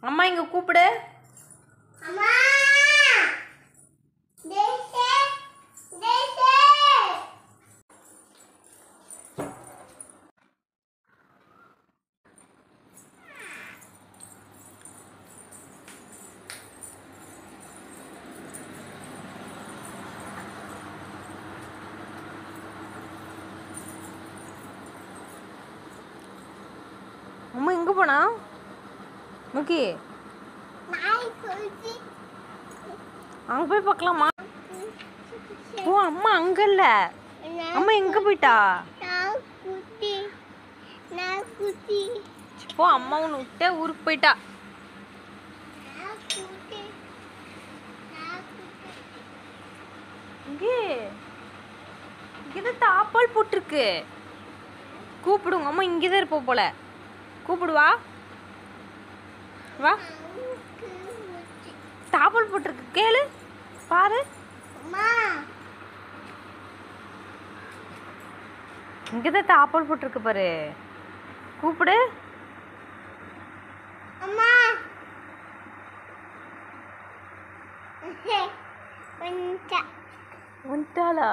அம்மா இங்க கூப்பிடு அம்மா தேசே தேசே அம்மா எங்க போனா முக்கி நாய் குச்சி அங்க போய் பார்க்கலாமா ஓ அம்மா அங்க இல்ல அம்மா எங்க போயிட்டா நாய் குச்சி நாய் குச்சி போ அம்மா உன்னை விட்டே ஊருக்கு போயிட்டா நாய் குச்சி நாய் குச்சி இங்கே இங்கதான் தாப்பால் போட்டிருக்கு கூப்பிடுங்க அம்மா இங்கே தான் இருப்போம் போல கூப்பிடு வா வா தாப்பால் போட்டிருக்கு கேளு பாரு அம்மா இங்கே தான் தாப்பால் போட்டிருக்கு பாரு கூப்பிடு அம்மா வந்துட்டா வந்துட்டாளா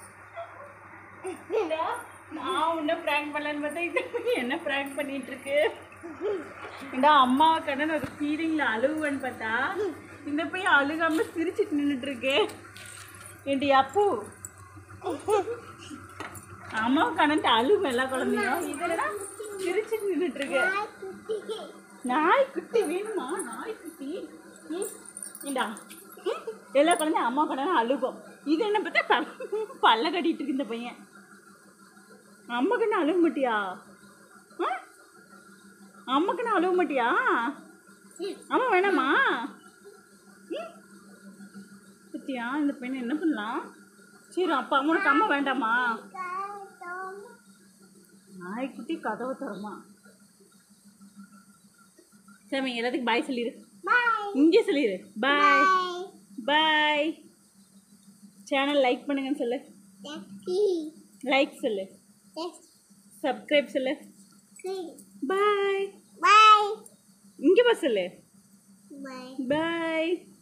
நான் உன்ன ப்ராங்க் பண்ணலான்னு பார்த்தா இது என்ன ப்ராங்க் பண்ணிட்டு இருக்கு இந்த அம்மாவை கடன் ஒரு ஃபீலிங்கில் அழுகுவேன்னு பார்த்தா இந்த பையன் அழுகாம சிரிச்சிட்டு நின்றுட்டு இருக்கு ஏண்டி அப்பு அம்மாவை கடன் அழுகும் எல்லா குழந்தையும் இதெல்லாம் சிரிச்சிட்டு நின்றுட்டு இருக்கு நாய் குச்சி நாய்க்குட்டி வேணுமா நாய்க்குட்டி ம் இந்தா ம், எல்லா குழந்தையும் அம்மா கடன் அழுகும் இது என்ன பார்த்தா ப- பல்ல கட்டிட்டு இருக்கு இந்த பையன் அம்மா கண்ணு அழுக மாட்டியா ஆ? அம்மா கண்ணு அழுக மாட்டியா அம்மா வேணாமா ம்? பத்தியா இந்த பையனை என்ன பண்ணலாம் சரி அப்பா உனக்கு அம்மா வேண்டாமா நாய்க்குட்டி கதவை தரமா சரி எல்லாத்துக்கும் பாய் சொல்லிடு பாய் இங்கே சொல்லிடு பாய் பாய் பாய் சேனல் லைக் பண்ணுங்கன்னு சொல்லு டெஸ்டி லைக் சொல்லு டெஸ்டி சப்ஸ்கிரைப் சொல்லு பாய் பாய் இங்கே பா சொல்லு பாய் பாய்